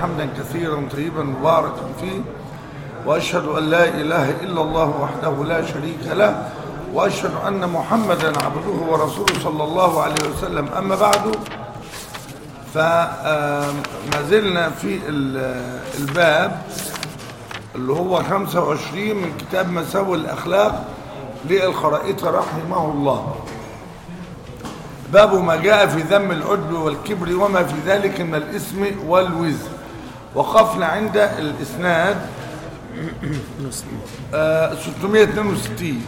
حمدا كثيرا طيبا مباركا فيه وأشهد أن لا إله إلا الله وحده لا شريك له وأشهد أن محمدا عبده ورسوله صلى الله عليه وسلم أما بعد فما زلنا في الباب اللي هو 25 من كتاب مساوي الأخلاق للخرائط رحمه الله باب ما جاء في ذم العجب والكبر وما في ذلك من الاسم والوزر وقفنا عند الاسناد آه 662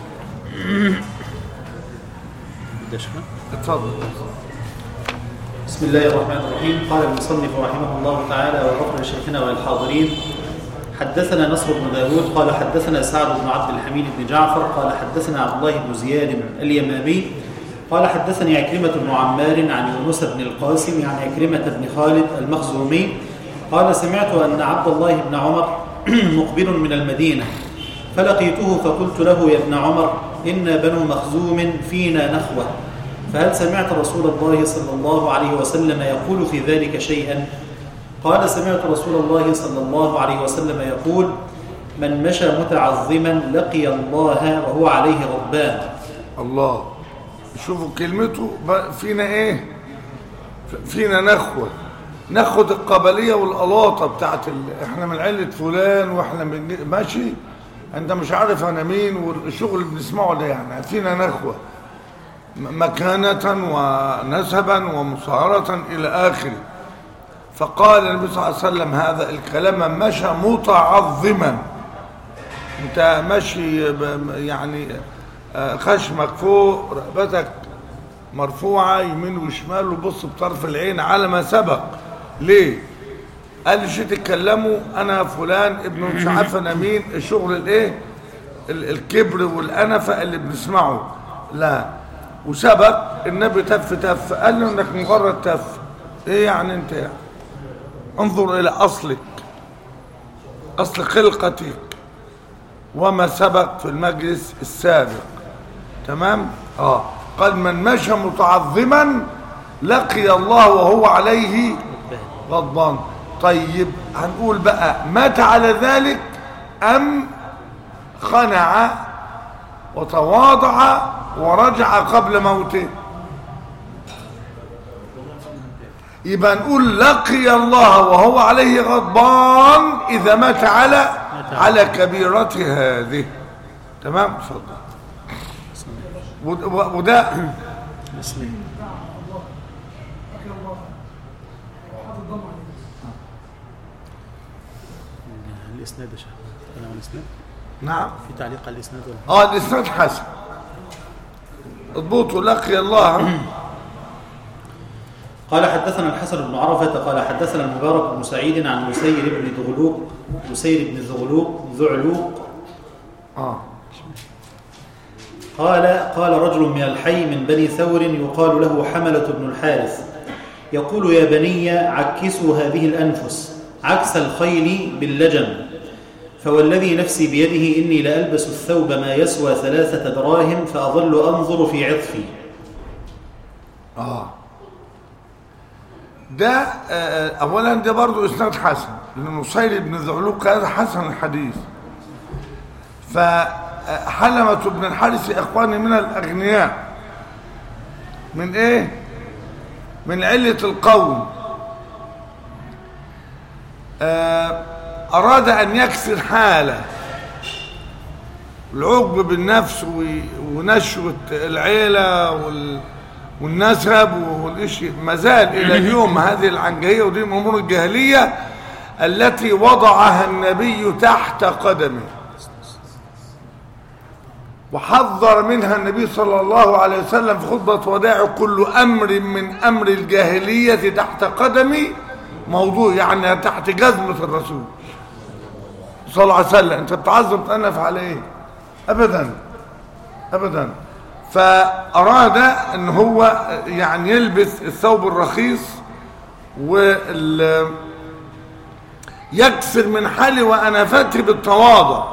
اتفضل بسم الله الرحمن الرحيم قال المصنف رحمه الله تعالى وغفر لشيخنا وللحاضرين حدثنا نصر بن داود قال حدثنا سعد بن عبد الحميد بن جعفر قال حدثنا عبد الله بن زياد اليمامي قال حدثني عكرمة بن عمار عن يونس بن القاسم عن عكرمة بن خالد المخزومي قال سمعت أن عبد الله بن عمر مقبل من المدينة فلقيته فقلت له يا ابن عمر إن بنو مخزوم فينا نخوة فهل سمعت رسول الله صلى الله عليه وسلم يقول في ذلك شيئا قال سمعت رسول الله صلى الله عليه وسلم يقول من مشى متعظما لقي الله وهو عليه غضبان الله شوفوا كلمته فينا ايه فينا نخوة نخوة القبلية والقلاطة بتاعت ال... احنا من عيلة فلان واحنا من ماشي انت مش عارف انا مين والشغل اللي بنسمعه ده يعني فينا نخوة مكانة ونسبا ومصهرة الى اخره فقال النبي صلى الله عليه وسلم هذا الكلام من مشى متعظما انت ماشي يعني خشمك فوق رقبتك مرفوعة يمين وشمال وبص بطرف العين على ما سبق ليه قال لي شو تتكلموا انا فلان ابن مش عارف انا مين الشغل الايه الكبر والانفه اللي بنسمعه لا وسبق النبي تف تف قال له انك مجرد تف ايه يعني انت يعني انظر الى اصلك اصل خلقتك وما سبق في المجلس السابق تمام اه قال من مشى متعظما لقي الله وهو عليه غضبان طيب هنقول بقى مات على ذلك ام خنع وتواضع ورجع قبل موته يبقى نقول لقي الله وهو عليه غضبان اذا مات على على كبيرته هذه تمام اتفضل وده الاسناد يا شيخ انا الاسناد نعم في تعليق على الاسناد ولا اه الاسناد حسن اضبطوا لقي الله قال حدثنا الحسن بن عرفة قال حدثنا المبارك بن سعيد عن مسير بن ذغلوق مسير بن ذغلوق ذعلوق اه قال قال رجل من الحي من بني ثور يقال له حملة بن الحارث يقول يا بني عكسوا هذه الأنفس عكس الخيل باللجم فوالذي نفسي بيده إني لألبس الثوب ما يسوى ثلاثة دراهم فأظل أنظر في عطفي اه ده آه اولا ده برضو اسناد حسن لان نصير بن ذعلوق هذا حسن الحديث فحلمة بن الحارث يا اخواني من الاغنياء من ايه من علة القوم آه اراد ان يكسر حاله العقب بالنفس ونشوة العيلة وال والنسب والشيء ما زال الى اليوم هذه العنجهيه ودي من امور الجاهليه التي وضعها النبي تحت قدمه وحذر منها النبي صلى الله عليه وسلم في خطبه وداع كل امر من امر الجاهليه تحت قدمي موضوع يعني تحت جزمه الرسول صلى الله عليه وسلم انت بتعظم تأنف على ايه ابدا ابدا فأراد ان هو يعني يلبس الثوب الرخيص وال يكسر من حالي وأنفته بالتواضع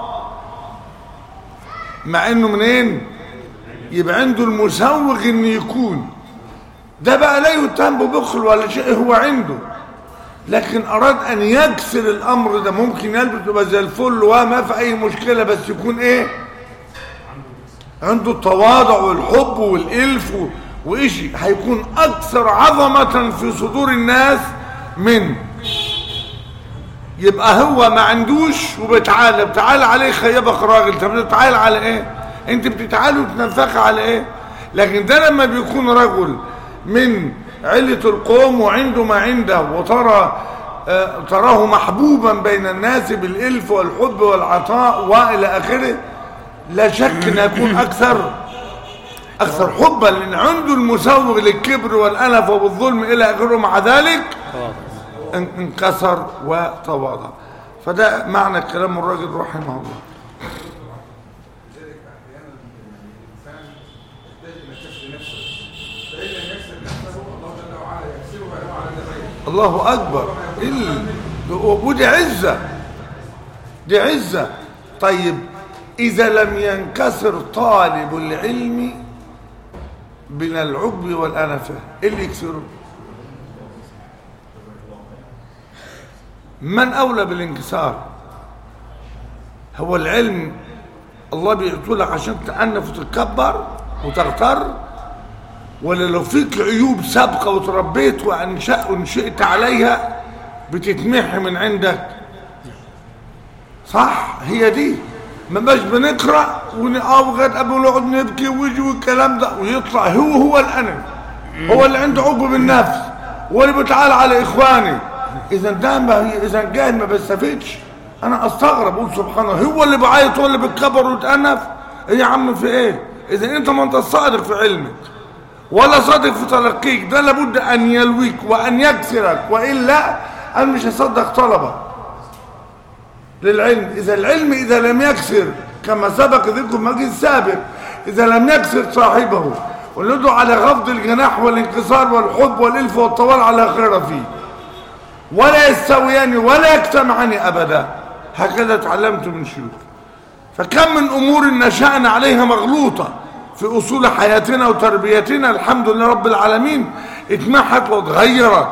مع انه منين يبقى عنده المسوغ ان يكون ده بقى لا يتهم ببخل ولا شيء هو عنده لكن اراد ان يكسر الامر ده ممكن يلبس يبقى زي الفل وما في اي مشكله بس يكون ايه عنده التواضع والحب والالف و- وإشي هيكون اكثر عظمه في صدور الناس من يبقى هو ما عندوش وبتعالى بتعالى عليه خيبك راجل طب بتتعالى على ايه انت بتتعالى وتنفخ على ايه لكن ده لما بيكون رجل من علة القوم وعنده ما عنده وترى آه، تراه محبوبا بين الناس بالإلف والحب والعطاء وإلى آخره لا شك أن يكون أكثر أكثر حبا لأن عنده المسوغ للكبر والأنف والظلم إلى آخره مع ذلك ان- انكسر وتواضع فده معنى كلام الراجل رحمه الله الله اكبر ال- ودي عزه دي عزه طيب اذا لم ينكسر طالب العلم من العجب والانفه ايه اللي يكسره من أولى بالانكسار هو العلم الله بيعطوا لك عشان تأنف وتتكبر وتغتر ولا لو فيك عيوب سابقة وتربيت وأنشأ ونشأت عليها بتتمحي من عندك صح هي دي ما باش بنقرا ونقاوغد ابو نقعد نبكي ويجي والكلام ده ويطلع هو هو الانا هو اللي عنده عقب بالنفس هو اللي بيتعالى على اخواني اذا ده ما هي اذا جاهل ما بيستفيدش انا استغرب اقول سبحان الله هو اللي بعيط هو اللي بيتكبر ويتأنف ايه يا عم في ايه اذا انت ما انت صادق في علمك ولا صادق في تلقيك ده لابد ان يلويك وان يكسرك والا انا مش هصدق طلبه للعلم إذا العلم إذا لم يكسر كما سبق ذكر المجلس السابق إذا لم يكسر صاحبه وندعو على خفض الجناح والانكسار والحب والإلف والطوال على خير فيه ولا يستويان ولا يجتمعان أبدا هكذا تعلمت من شيوخ فكم من أمور نشأنا عليها مغلوطة في أصول حياتنا وتربيتنا الحمد لله رب العالمين اتمحت واتغيرت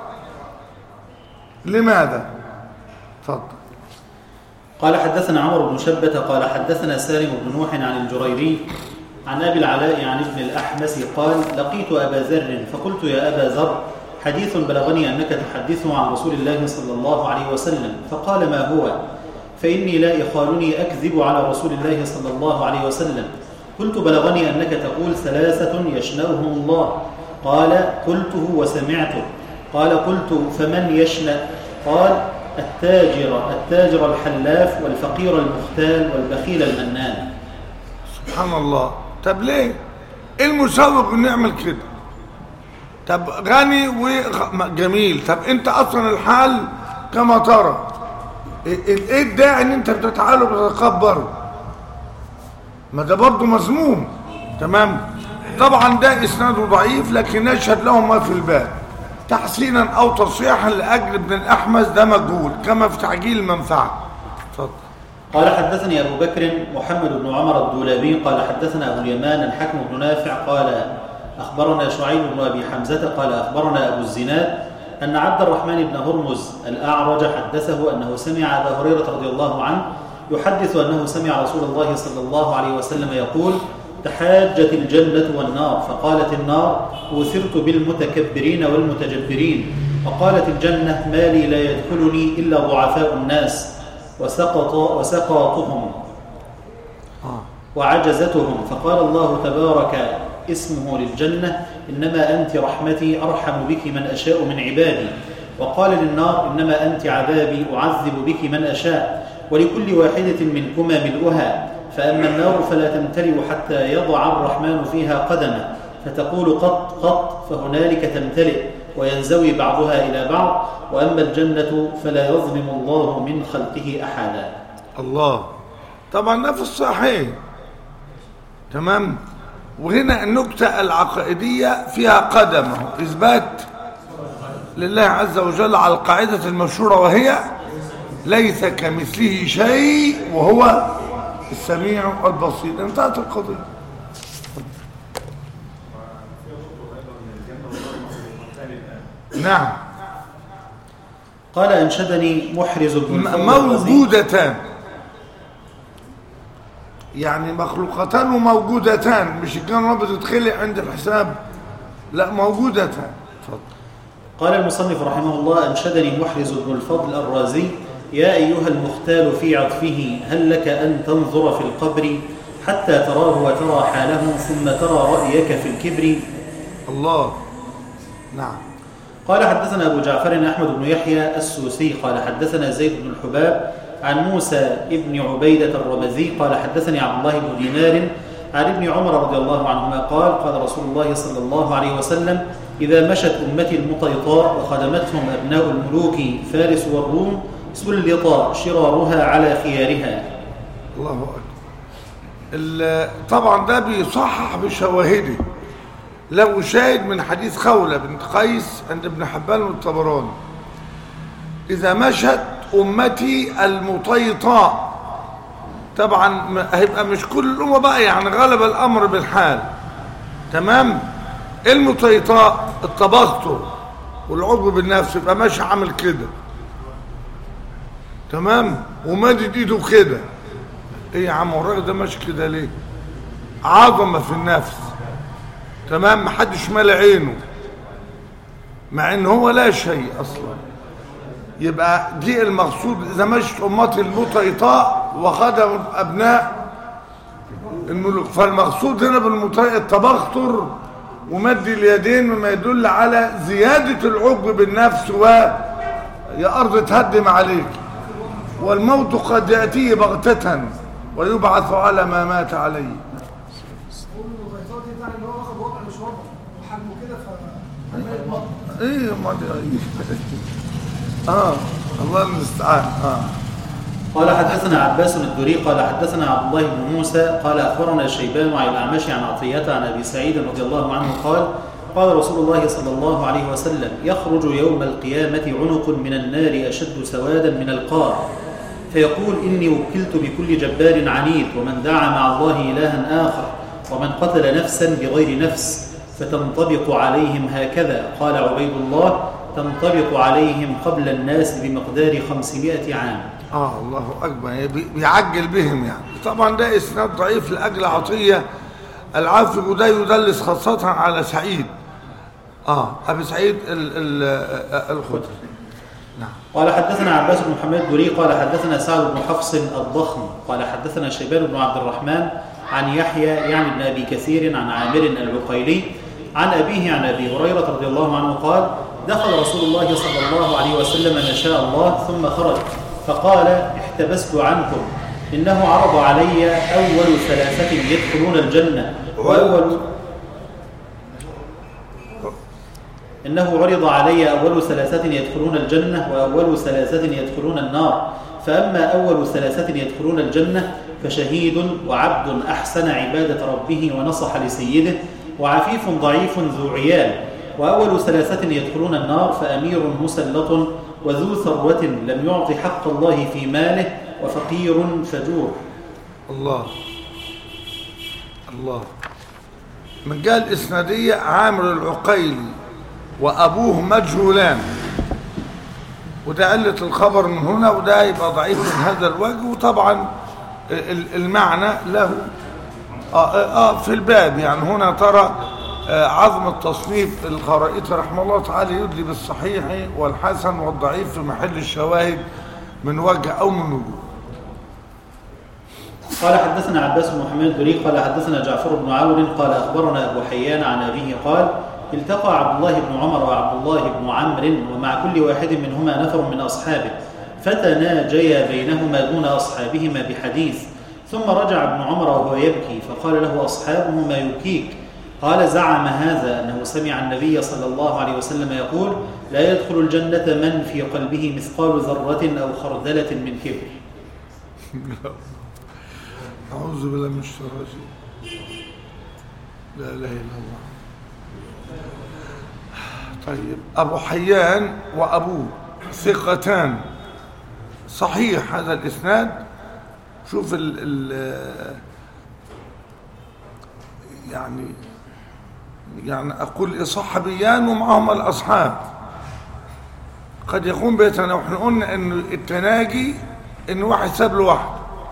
لماذا؟ تفضل قال حدثنا عمرو بن شبة قال حدثنا سالم بن نوح عن الجريري عن أبي العلاء عن ابن الأحمس قال لقيت أبا ذر فقلت يا أبا ذر حديث بلغني أنك تحدثه عن رسول الله صلى الله عليه وسلم فقال ما هو فإني لا يخالني أكذب على رسول الله صلى الله عليه وسلم قلت بلغني أنك تقول ثلاثة يشنأهم الله قال قلته وسمعته قال قلت فمن يشنأ قال التاجر التاجر الحلاف والفقير المختال والبخيل المنان سبحان الله طب ليه ايه المسوق انه يعمل كده طب غني وجميل طب انت اصلا الحال كما ترى ايه ايه الداعي ان انت بتتعالى وبتتكبر ما ده برضه مذموم تمام طبعا ده اسناده ضعيف لكن نشهد له ما في الباب تحسينا او تصحيحا لاجل ابن الاحمس ده مجهول كما في تعجيل المنفعه اتفضل قال حدثني أبو بكر محمد بن عمر الدولابي قال حدثنا أبو اليمان الحكم بن نافع قال أخبرنا شعيب بن أبي حمزة قال أخبرنا أبو الزناد أن عبد الرحمن بن هرمز الأعرج حدثه أنه سمع أبا هريرة رضي الله عنه يحدث أنه سمع رسول الله صلى الله عليه وسلم يقول تحاجت الجنة والنار فقالت النار أوثرت بالمتكبرين والمتجبرين وقالت الجنة ما لي لا يدخلني إلا ضعفاء الناس وسقط وسقاطهم وعجزتهم فقال الله تبارك اسمه للجنة إنما أنت رحمتي أرحم بك من أشاء من عبادي وقال للنار إنما أنت عذابي أعذب بك من أشاء ولكل واحدة منكما ملؤها فأما النار فلا تمتلئ حتى يضع الرحمن فيها قدمه فتقول قط قط فهنالك تمتلئ وينزوي بعضها إلى بعض وأما الجنة فلا يظلم الله من خلقه أحدا الله طبعا ده في الصحيح تمام وهنا النكتة العقائدية فيها قدمه إثبات لله عز وجل على القاعدة المشهورة وهي ليس كمثله شيء وهو السميع البصير انتهت القضية نعم قال أنشدني محرز بن م- الفضل الرازي. موجودتان يعني مخلوقتان وموجودتان مش كان رابط تتخلق عند الحساب لا موجودتان اتفضل قال المصنف رحمه الله أنشدني محرز بن الفضل الرازي يا أيها المختال في عطفه هل لك أن تنظر في القبر حتى تراه وترى حاله ثم ترى رأيك في الكبر الله نعم قال حدثنا أبو جعفر أحمد بن يحيى السوسي قال حدثنا زيد بن الحباب عن موسى ابن عبيدة الرمزي قال حدثني عبد الله بن دينار عن ابن عمر رضي الله عنهما قال قال رسول الله صلى الله عليه وسلم إذا مشت أمتي المطيطاء وخدمتهم أبناء الملوك فارس والروم سلط شرارها على خيارها الله أكبر ال- طبعا ده بيصحح بشواهده له شاهد من حديث خولة بنت قيس عند ابن حبان والطبراني إذا مشت أمتي المطيطاء طبعا م- هيبقى مش كل الأمة بقى يعني غلب الأمر بالحال تمام المطيطاء التبختر والعجب بالنفس يبقى ماشي عامل كده تمام ومادد ايده كده ايه يا عم الراجل ده ماشي كده ليه عظمه في النفس تمام محدش مال عينه مع ان هو لا شيء اصلا يبقى دي المقصود اذا مشت امتي المطيطاء وخدم ابناء الملوك فالمقصود هنا بالمطيء التبختر ومد اليدين مما يدل على زياده العجب بالنفس و يا ارض تهدم عليك والموت قد يأتيه بغتة ويبعث على ما مات عليه الغيطات دي يعني اللي هو واخد وضع مش وضع وحجمه كده ف ايه ما دي ايه اه الله المستعان اه قال حدثنا عباس الدوري قال حدثنا عبد الله بن موسى قال اخبرنا شيبان عن الاعمش عن عطيه عن ابي سعيد رضي الله عنه قال قال رسول الله صلى الله عليه وسلم يخرج يوم القيامه عنق من النار اشد سوادا من القار فيقول اني وكلت بكل جبار عنيد ومن دعا مع الله الها اخر ومن قتل نفسا بغير نفس فتنطبق عليهم هكذا قال عبيد الله تنطبق عليهم قبل الناس بمقدار خمسمائة عام اه الله اكبر يعني بي- بيعجل بهم يعني طبعا ده اسناد ضعيف لاجل عطيه العافي وده يدلس خاصه على سعيد اه ابي سعيد ال- ال- الخدري نعم قال حدثنا عباس بن محمد الدوري قال حدثنا سعد بن حفص الضخم قال حدثنا شيبان بن عبد الرحمن عن يحيى يعني بن ابي كثير عن عامر العقيلي عن ابيه عن ابي هريره رضي الله عنه قال دخل رسول الله صلى الله عليه وسلم ما شاء الله ثم خرج فقال احتبست عنكم انه عرض علي اول ثلاثه يدخلون الجنه واول إنه عرض علي أول ثلاثة يدخلون الجنة وأول ثلاثة يدخلون النار فأما أول ثلاثة يدخلون الجنة فشهيد وعبد أحسن عبادة ربه ونصح لسيده وعفيف ضعيف ذو عيال وأول ثلاثة يدخلون النار فأمير مسلط وذو ثروة لم يعط حق الله في ماله وفقير فجور الله الله من قال الإسنادية عامر العقيلي وأبوه مجهولان وده علة الخبر من هنا وده يبقى ضعيف من هذا الوجه وطبعا ال- المعنى له آه, آه في الباب يعني هنا ترى آه عظم التصنيف الخرائط رحمه الله تعالى يدلي بالصحيح والحسن والضعيف في محل الشواهد من وجه أو من وجوه قال حدثنا عباس بن محمد الدري قال حدثنا جعفر بن عون قال اخبرنا ابو حيان عن ابيه قال التقى عبد الله بن عمر وعبد الله بن عمرو ومع كل واحد منهما نفر من اصحابه فتناجيا بينهما دون اصحابهما بحديث ثم رجع ابن عمر وهو يبكي فقال له اصحابه ما يبكيك قال زعم هذا انه سمع النبي صلى الله عليه وسلم يقول لا يدخل الجنه من في قلبه مثقال ذره او خردله من كبر أعوذ بالله من الشيطان الرجيم لا إله إلا الله طيب أبو حيان وأبوه ثقتان صحيح هذا الإسناد شوف ال ال يعني يعني أقول صحابيان ومعهم الأصحاب قد يكون بيتنا واحنا قلنا ان التناجي ان واحد ساب له واحد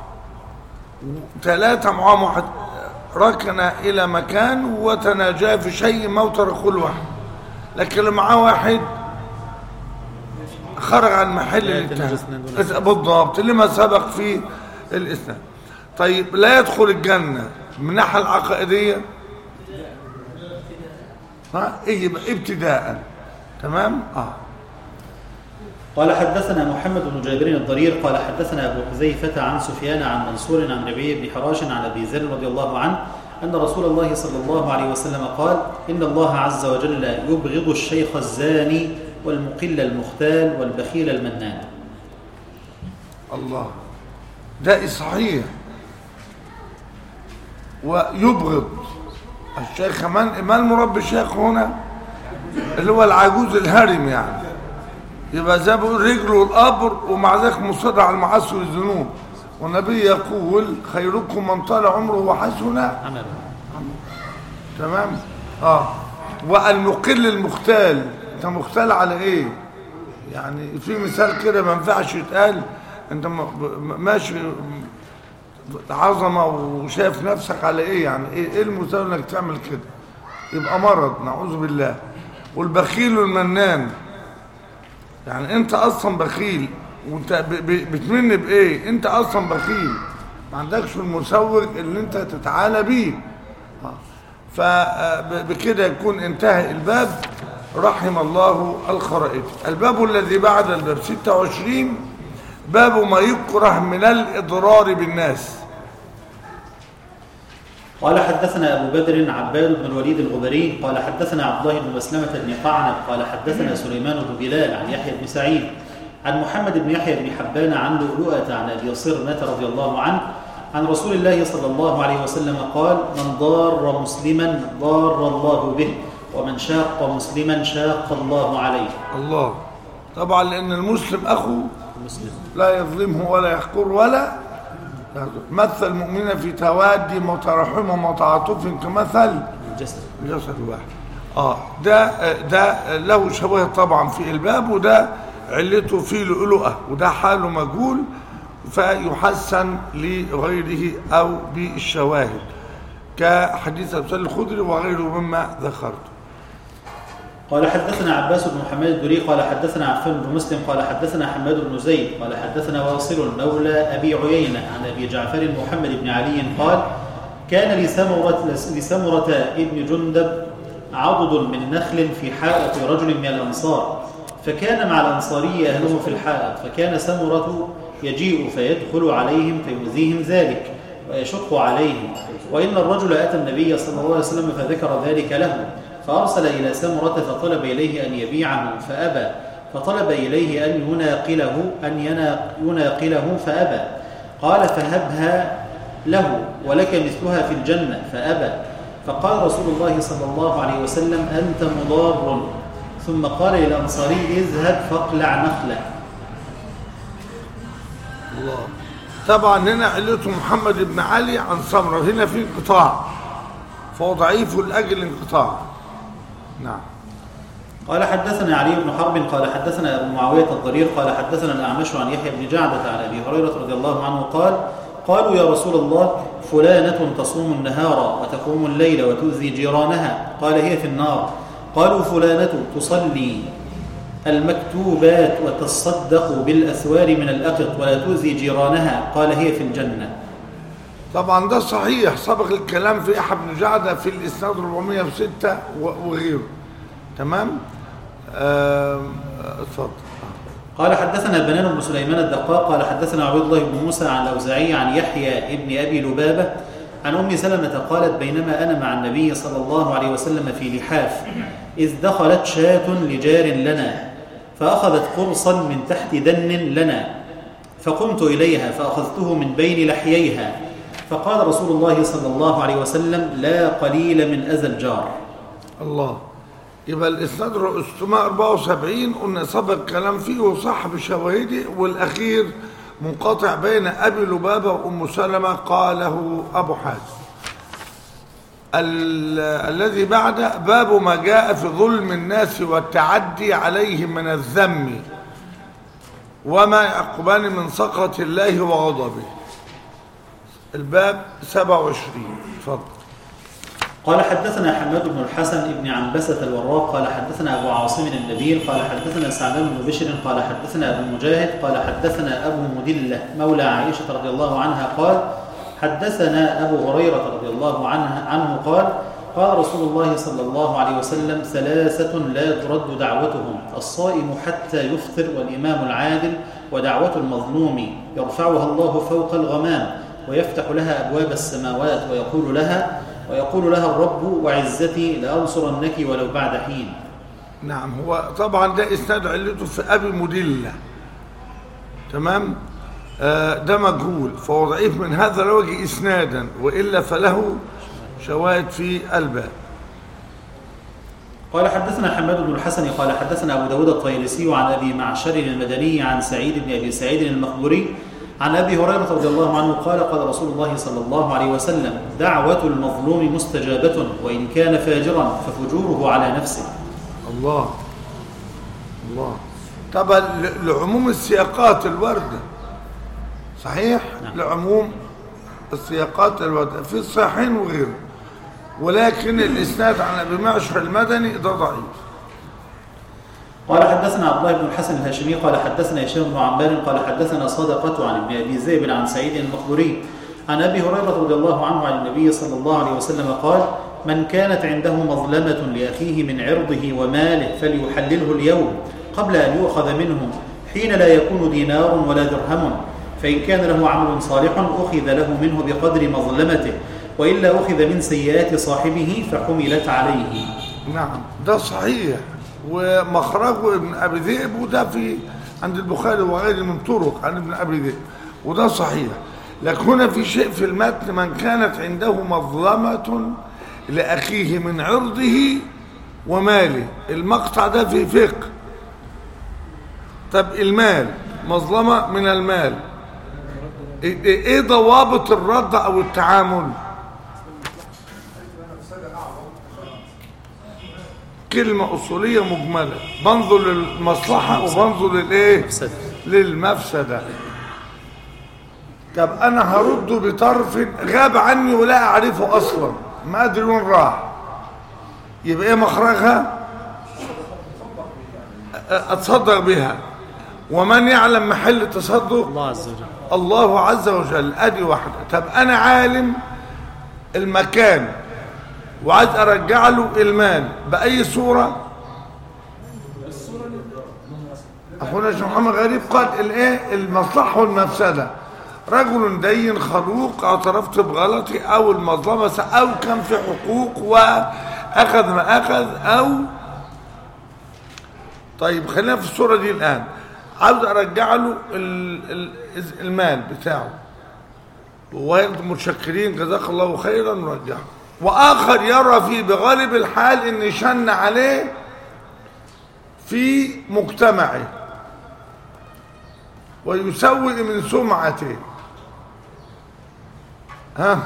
ثلاثة معاهم واحد ركن إلى مكان وتناجى في شيء موتر كل واحد لكن اللي معاه واحد خرج عن محل لا الاتهام يتناجى اثنان دون بالضبط لما سبق في الإسلام طيب لا يدخل الجنة من الناحية العقائدية ها ايه يبقى ابتداء تمام اه قال حدثنا محمد بن جابر الضرير قال حدثنا أبو حذيفة عن سفيان عن منصور عن ربيع بن حراش عن أبي ذر رضي الله عنه أن رسول الله صلى الله عليه وسلم قال إن الله عز وجل يبغض الشيخ الزاني والمقل المختال والبخيل المنان الله ده صحيح ويبغض الشيخ من ما المربي الشيخ هنا اللي هو العجوز الهرم يعني يبقى زي ما بيقول رجله القبر ومع ذلك مصر على المعاصي والذنوب والنبي يقول خيركم من طال عمره وحسن عمل تمام اه والمقل المختال انت مختال على ايه يعني في مثال كده ما ينفعش يتقال انت م- م- ماشي عظمه وشايف نفسك على ايه يعني ايه ايه المثال انك تعمل كده يبقى مرض نعوذ بالله والبخيل والمنان يعني انت اصلا بخيل وانت ب- ب- بتمن بايه انت اصلا بخيل ما عندكش المسوق اللي انت تتعالى بيه فبكده يكون انتهى الباب رحم الله الخرائط الباب الذي بعد الباب 26 باب ما يكره من الإضرار بالناس قال حدثنا أبو بدر عباد بن الوليد الغبري قال حدثنا عبد الله بن مسلمة بن قعنب قال حدثنا سليمان بن بلال عن يحيى بن سعيد عن محمد بن يحيى بن حبان عن لؤلؤة عن أبي صرمة رضي الله عنه عن رسول الله صلى الله عليه وسلم قال من ضار مسلما ضار الله به ومن شاق مسلما شاق الله عليه الله طبعا لأن المسلم أخو مسلم لا يظلمه ولا يحقر ولا يحقر. مثل المؤمن في توادهم وترحمهم وتعاطفهم كمثل الجسد جسد واحد اه ده ده له شواهد طبعا في الباب وده علته في لؤلؤه وده حاله مجهول فيحسن لغيره او بالشواهد كحديث ابو سعيد الخدري وغيره مما ذكرته قال حدثنا عباس بن محمد الدري قال حدثنا عفان بن مسلم قال حدثنا حماد بن زيد قال حدثنا واصل مولى ابي عيينه عن ابي جعفر محمد بن علي قال كان لسمرة لسمرة ابن جندب عضد من نخل في حائط رجل من الانصار فكان مع الانصاري اهله في الحائط فكان سمرة يجيء فيدخل عليهم فيؤذيهم ذلك ويشق عليهم وان الرجل اتى النبي صلى الله عليه وسلم فذكر ذلك له فأرسل إلى سمرة فطلب إليه أن يبيعه فأبى فطلب إليه أن يناقله أن ينا- يناقله فأبى قال فهبها له ولك مثلها في الجنة فأبى فقال رسول الله صلى الله عليه وسلم أنت مضار ثم قال للأنصاري اذهب فاقلع نخله الله طبعا هنا علته محمد بن علي عن سمره هنا في انقطاع فهو ضعيف لاجل انقطاع نعم قال حدثنا علي بن حرب قال حدثنا ابو معاويه الضرير قال حدثنا الاعمش عن يحيى بن جعده عن ابي هريره رضي الله عنه قال قالوا يا رسول الله فلانه تصوم النهار وتقوم الليل وتؤذي جيرانها قال هي في النار قالوا فلانه تصلي المكتوبات وتصدق بالاثوار من الاقط ولا تؤذي جيرانها قال هي في الجنه طبعا ده صحيح سبق الكلام في احد بن جعده في الاسناد 406 و- وغيره تمام آم، آه، اتفضل قال حدثنا بنان بن سليمان الدقاق قال حدثنا عبد الله بن موسى عن الاوزاعي عن يحيى ابن ابي لبابه عن ام سلمه قالت بينما انا مع النبي صلى الله عليه وسلم في لحاف اذ دخلت شاة لجار لنا فاخذت قرصا من تحت دن لنا فقمت اليها فاخذته من بين لحييها فقال رسول الله صلى الله عليه وسلم لا قليل من اذى الجار الله يبقى الاسناد 674 قلنا سبق الكلام فيه وصح بشواهده والاخير منقطع بين ابي لبابه وام سلمه قاله ابو حاتم ال- الذي بعد باب ما جاء في ظلم الناس والتعدي عليهم من الذم وما يعقبان من سخط الله وغضبه الباب 27 اتفضل قال حدثنا حماد بن الحسن بن عنبسة الوراق قال حدثنا أبو عاصم النبيل قال حدثنا سعدان بن بشر قال حدثنا أبو مجاهد قال حدثنا أبو مدلة مولى عائشة رضي الله عنها قال حدثنا أبو هريرة رضي الله عنه, عنه قال قال رسول الله صلى الله عليه وسلم ثلاثة لا ترد دعوتهم الصائم حتى يفطر والإمام العادل ودعوة المظلوم يرفعها الله فوق الغمام ويفتح لها أبواب السماوات ويقول لها ويقول لها الرب وعزتي لأنصرنك ولو بعد حين نعم هو طبعا ده اسناد علته في ابي مدلة تمام آه ده مجهول فهو ضعيف من هذا الوجه اسنادا والا فله شواهد في الباب قال حدثنا حماد بن الحسن قال حدثنا أبو داود الطيلسي عن أبي معشر المدني عن سعيد بن أبي سعيد المقبوري عن أبي هريرة رضي الله عنه قال قال رسول الله صلى الله عليه وسلم دعوة المظلوم مستجابة وإن كان فاجرا ففجوره على نفسه الله الله طبعا ل- لعموم السياقات الواردة صحيح نعم. لعموم السياقات الواردة في الصحيحين وغيره ولكن الإسناد عن أبي معشر المدني ده ضعيف قال حدثنا عبد الله بن الحسن الهاشمي قال حدثنا هشام بن عمار قال حدثنا صدقة عن ابن أبي زيب عن سعيد المقبوري عن أبي هريرة رضي الله عنه عن النبي صلى الله عليه وسلم قال من كانت عنده مظلمة لأخيه من عرضه وماله فليحلله اليوم قبل أن يؤخذ منه حين لا يكون دينار ولا درهم فإن كان له عمل صالح أخذ له منه بقدر مظلمته وإلا أخذ من سيئات صاحبه فحملت عليه نعم ده صحيح ومخرجه ابن أبي ذئب وده في عند البخاري وغيره من طرق عن ابن أبي ذئب وده صحيح لكن هنا في شيء في المتن من كانت عنده مظلمة لأخيه من عرضه وماله المقطع ده في فقه طب المال مظلمة من المال ايه إيه ضوابط الرد او التعامل كلمة أصولية مجملة بنظر للمصلحة وبنظر للإيه؟ مفسدة. للمفسدة طب أنا هرد بطرف غاب عني ولا أعرفه أصلا ما أدري وين راح يبقى إيه مخرجها؟ أتصدق بها ومن يعلم محل التصدق الله عز وجل الله عز وجل ادي واحده طب انا عالم المكان وعايز ارجع له المال باي صوره اخونا الشيخ محمد غريب قال الايه المصلحه والمفسده رجل دين خلوق اعترفت بغلطي او المظلمه س- او كان في حقوق واخذ ما اخذ او طيب خلينا في الصورة دي الآن عاوز أرجع له ال- ال- المال بتاعه وانتم متشكرين جزاك الله خيرا نرجعه وآخر يرى فيه بغالب الحال إن شن عليه في مجتمعه ويسوء من سمعته ها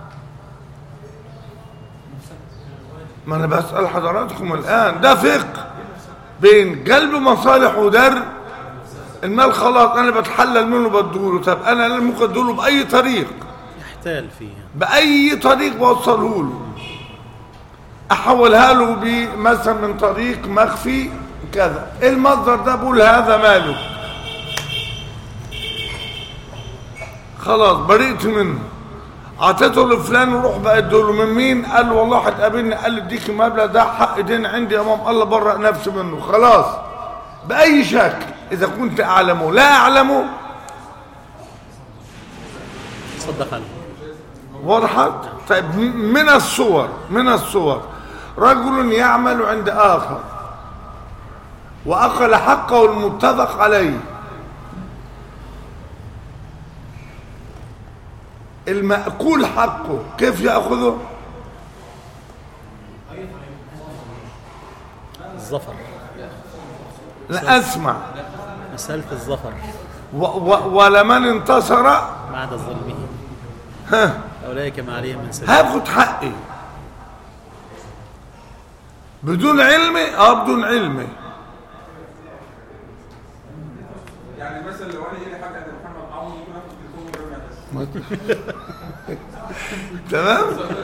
ما انا بسأل حضراتكم الآن ده فقه بين جلب مصالح ودر المال خلاص انا بتحلل منه بدوله طب انا لا ممكن ادوله باي طريق يحتال فيها باي طريق بوصله له احولها له مثلا من طريق مخفي كذا إيه المصدر ده بقول هذا ماله خلاص برئت منه اعطيته لفلان وروح بقى ادوله من مين قال له والله هتقابلني قال لي اديك المبلغ ده حق دين عندي يا مام الله برأ نفسي منه خلاص باي شكل اذا كنت اعلمه لا اعلمه صدق عنه وضحت طيب م- من الصور من الصور رجل يعمل عند آخر وأقل حقه المتفق عليه المأكول حقه كيف يأخذه الظفر لا أسمع مسألة الظفر و و ولمن انتصر بعد ظلمه ها أولئك ما عليهم من سبيل هاخد حقي بدون علمي اه بدون علمي يعني مثلا تمام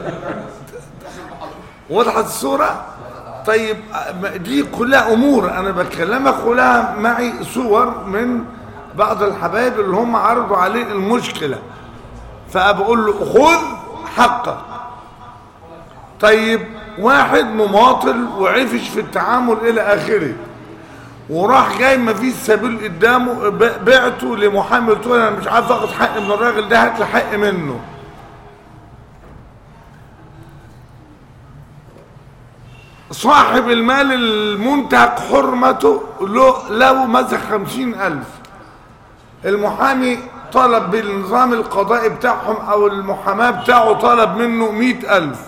وضحت الصورة طيب دي كلها أمور أنا بكلمك كلها معي صور من بعض الحبايب اللي هم عرضوا عليه المشكلة فأقول له خذ حقك طيب واحد مماطل وعفش في التعامل إلى آخره وراح جاي ما فيش سبيل قدامه ب- بعته لمحامي قلت له انا مش عارف اخد حق من الراجل ده هات لي حق منه صاحب المال المنتهك حرمته له له مثلا خمسين ألف المحامي طلب بالنظام القضائي بتاعهم أو المحاماة بتاعه طلب منه مئة ألف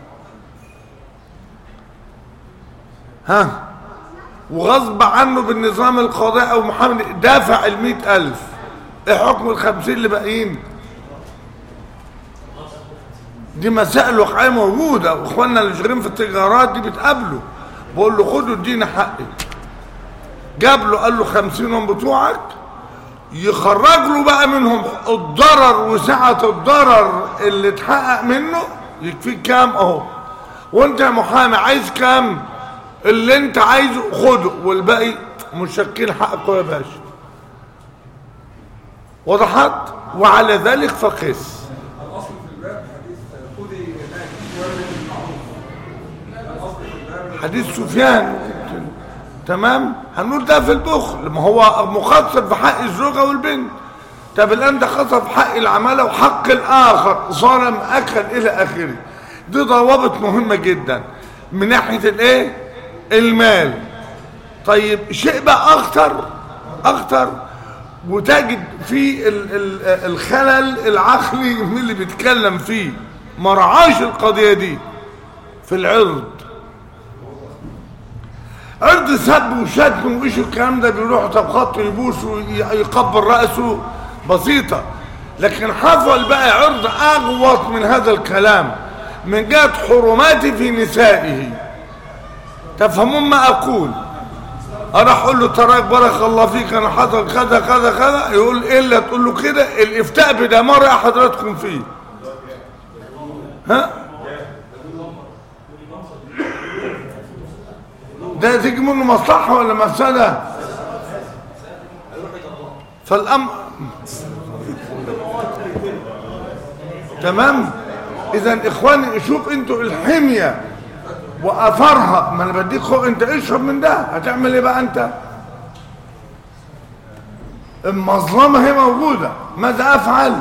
ها وغصب عنه بالنظام القضائي أو محامي دافع المئة ألف ايه حكم الخمسين اللي باقيين دي مسائل واقعيه موجوده واخواننا اللي شغالين في التجارات دي بتقابله بقول له خدوا ادينا حقي جاب له قال له 50 يوم بتوعك يخرج له بقى منهم الضرر وسعه الضرر اللي اتحقق منه يكفيك كام اهو وانت يا محامي عايز كام اللي انت عايزه خده والباقي مشكل حقك يا باشا وضحت وعلى ذلك فقس الاصل في الباب حديث خذي هناك وارد المعروف الاصل في الباب حديث سفيان تمام هنقول ده في البخل ما هو مقصر في حق الزوجة والبنت طب الآن ده خسر في حق العمالة وحق الآخر ظلم أكل إلى آخره دي ضوابط مهمة جدا من ناحية الإيه المال طيب شيء بقى أخطر أخطر وتجد في ال- ال- الخلل العقلي من اللي بيتكلم فيه مرعاش القضية دي في العرض عرض سب وشتم وايش الكلام ده بيروح طب خط يبوس ويقبل راسه بسيطه لكن حصل بقى عرض اغوط من هذا الكلام من جهه حرماتي في نسائه تفهمون ما اقول انا اقول له تراك بارك الله فيك انا حصل كذا كذا كذا يقول الا تقول له كده الافتاء بدمار حضراتكم فيه ها ده تيجي منه مصلحة ولا مفسدة فالأمر تمام إذا إخواني شوف أنتوا الحمية وأثرها ما أنا بديك خو أنت اشرب من ده هتعمل إيه بقى أنت المظلمة هي موجودة ماذا أفعل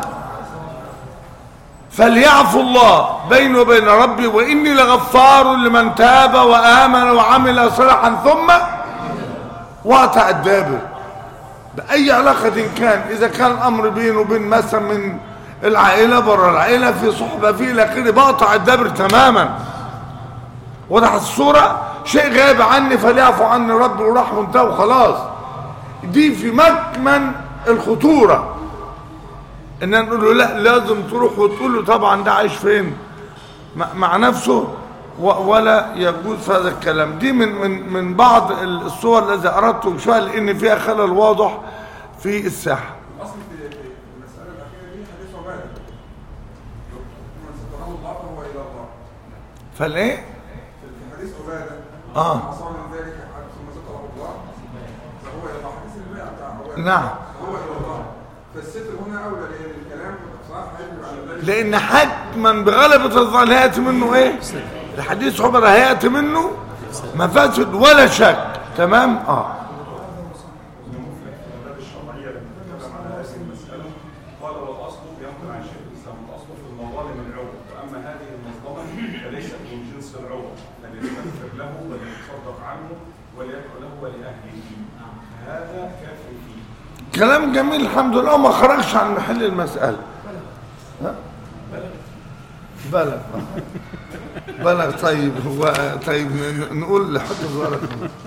فليعفو الله بيني وبين ربي وإني لغفار لمن تاب وآمن وعمل صالحا ثم وقطع الدابر بأي علاقة كان إذا كان الأمر بينه وبين مثلا من العائلة بره العائلة في صحبة في إلى آخره بقطع الدابر تماما وضح الصورة شيء غايب عني فليعفو عني ربي ورحمه انتهى وخلاص دي في مكمن الخطوره ان نقول له لا لازم تروح وتقول له طبعا ده عايش فين مع- مع نفسه و- ولا يجوز هذا الكلام دي من من من بعض الصور التي اردت بشويه لان فيها خلل واضح في الساحه الاصل في في المساله الاخيره دي حديث عباده من ستره الله فهو الى الله فالايه في حديث عباده آه. عصى من ذلك ثم ستره الله فهو الى الله حديث البيع بتاع عباده نعم. هو الى الله فالستر هنا اولى لان الكلام صح هيجب على ذلك لان حتما بغلبه الظن هياتي منه ايه الحديث عمر هياتي منه مفاسد ولا شك تمام اه قال والاصل ينقل عن شيخ الاسلام الاصل في المظالم العوض واما هذه المظلمه فليست من جنس العوض فليستغفر له وليتصدق عنه وليدعو له ولاهله هذا كافر فيه كلام جميل الحمد لله ما خرجش عن محل المسألة ها؟ بلغ بلغ طيب هو طيب ن- نقول لحد الورق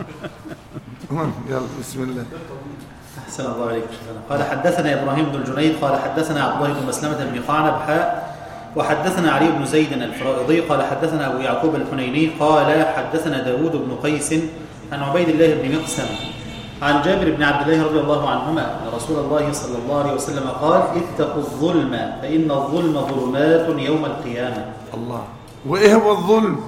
يلا بسم الله أحسن الله عليك شيخنا. قال حدثنا إبراهيم بن الجنيد قال حدثنا عبد الله بن مسلمة بن قعنب حاء وحدثنا علي بن زيد الفرائضي قال حدثنا أبو يعقوب الحنيني قال حدثنا داود بن قيس عن عبيد الله بن مقسم عن جابر بن عبد الله رضي الله عنهما أن رسول الله صلى الله عليه وسلم قال اتقوا الظلم فإن الظلم ظلمات يوم القيامة الله وايه هو الظلم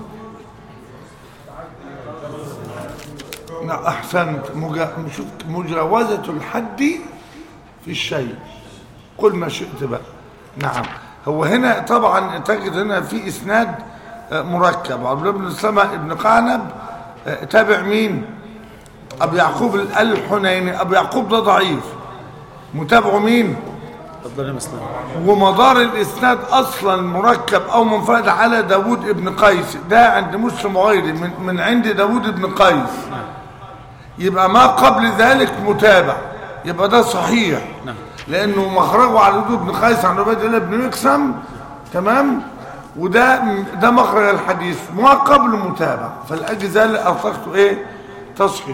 نعم احسنت مجا... شوف مجاوزة الحد في الشيء قل ما شئت بقى نعم هو هنا طبعا تجد هنا في اسناد آه، مركب عبد الله بن سلمة ابن قعنب آه، تابع مين ابو يعقوب الحنيني ابو يعقوب ده ضعيف متابعه مين تفضل يا مسلم ومدار الاسناد اصلا مركب او منفرد على داود ابن قيس ده عند مسلم وغيره من, من عند داود ابن قيس يبقى ما قبل ذلك متابع يبقى ده صحيح نعم. لانه مخرجه على داود بن قيس عن عبيد الله بن مكسم تمام وده ده مخرج الحديث ما قبل متابع فالاجل ذلك اطلقته ايه تصحيح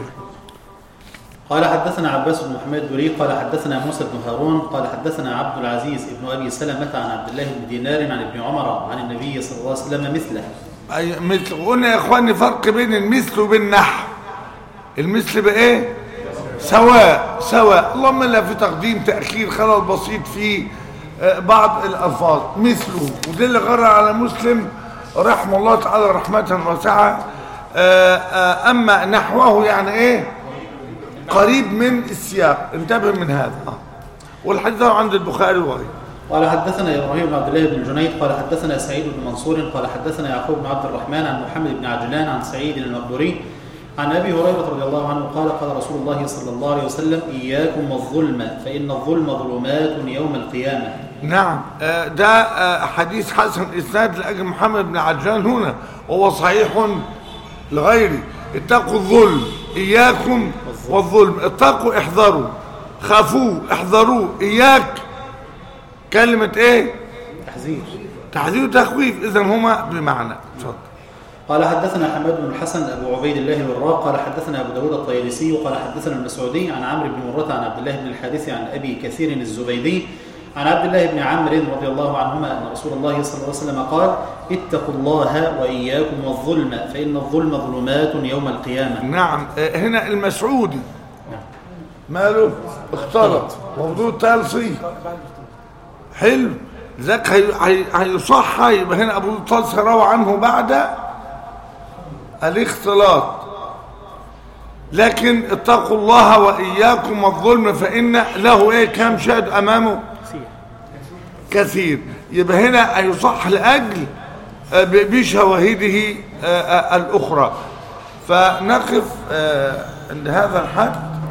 قال حدثنا عباس بن محمد الدوري قال حدثنا موسى بن هارون قال حدثنا عبد العزيز بن ابي سلمه عن عبد الله بن دينار عن ابن عمر عن النبي صلى الله عليه وسلم مثله أي مثل قلنا يا اخواني فرق بين المثل وبين النحو المثل بايه سواء سواء اللهم الا في تقديم تاخير خلل بسيط في آه، بعض الالفاظ مثله وده اللي غرى على مسلم رحمه الله تعالى رحمه واسعه آه، آه، اما نحوه يعني ايه قريب من السياق انتبه من هذا آه. والحديث ده عند البخاري وغيره قال حدثنا ابراهيم بن عبد الله بن جنيد قال حدثنا سعيد بن منصور قال حدثنا يعقوب بن عبد الرحمن عن محمد بن عجلان عن سعيد المقبوري عن ابي هريره رضي الله عنه قال قال رسول الله صلى الله عليه وسلم اياكم والظلم فان الظلم ظلمات يوم القيامه نعم آه، ده آه، حديث حسن اسناد لاجل محمد بن عجلان هنا وهو صحيح لغيره اتقوا الظلم اياكم والظلم اتقوا احذروا خافوه احذروه اياك كلمة ايه تحذير تحذير وتخويف اذا هما بمعنى اتفضل قال حدثنا حماد بن الحسن ابو عبيد الله الوراق قال حدثنا ابو داود الطيالسي قال حدثنا المسعودي عن عمرو بن مرة عن عبد الله بن الحارث عن ابي كثير الزبيدي عن عبد الله بن عمرو رضي الله عنهما ان رسول الله صلى الله عليه وسلم قال اتقوا الله واياكم والظلم فان الظلم ظلمات يوم القيامه نعم آه، هنا المسعودي ماله اختلط موضوع تالصي حلو ذاك هي- هي- هيصح يبقى هنا ابو طالس روى عنه بعد الاختلاط لكن اتقوا الله واياكم الظلم فان له ايه كام شاهد امامه كثير يبقى هنا هيصح لاجل آه، ب- بشواهده آه، آه، الاخرى فنقف آه، عند هذا الحد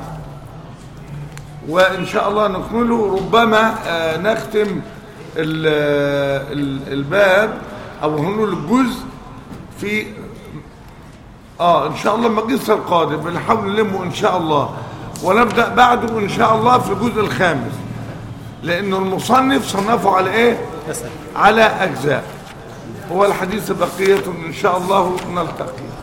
وإن شاء الله نكمله ربما آه، نختم ال- ال- الباب أو هنقول الجزء في آه إن شاء الله المجلس القادم بنحاول نلمه إن شاء الله ونبدأ بعده إن شاء الله في الجزء الخامس لأن المصنف صنفه على إيه؟ اسال على أجزاء هو الحديث بقية إن شاء الله نلتقي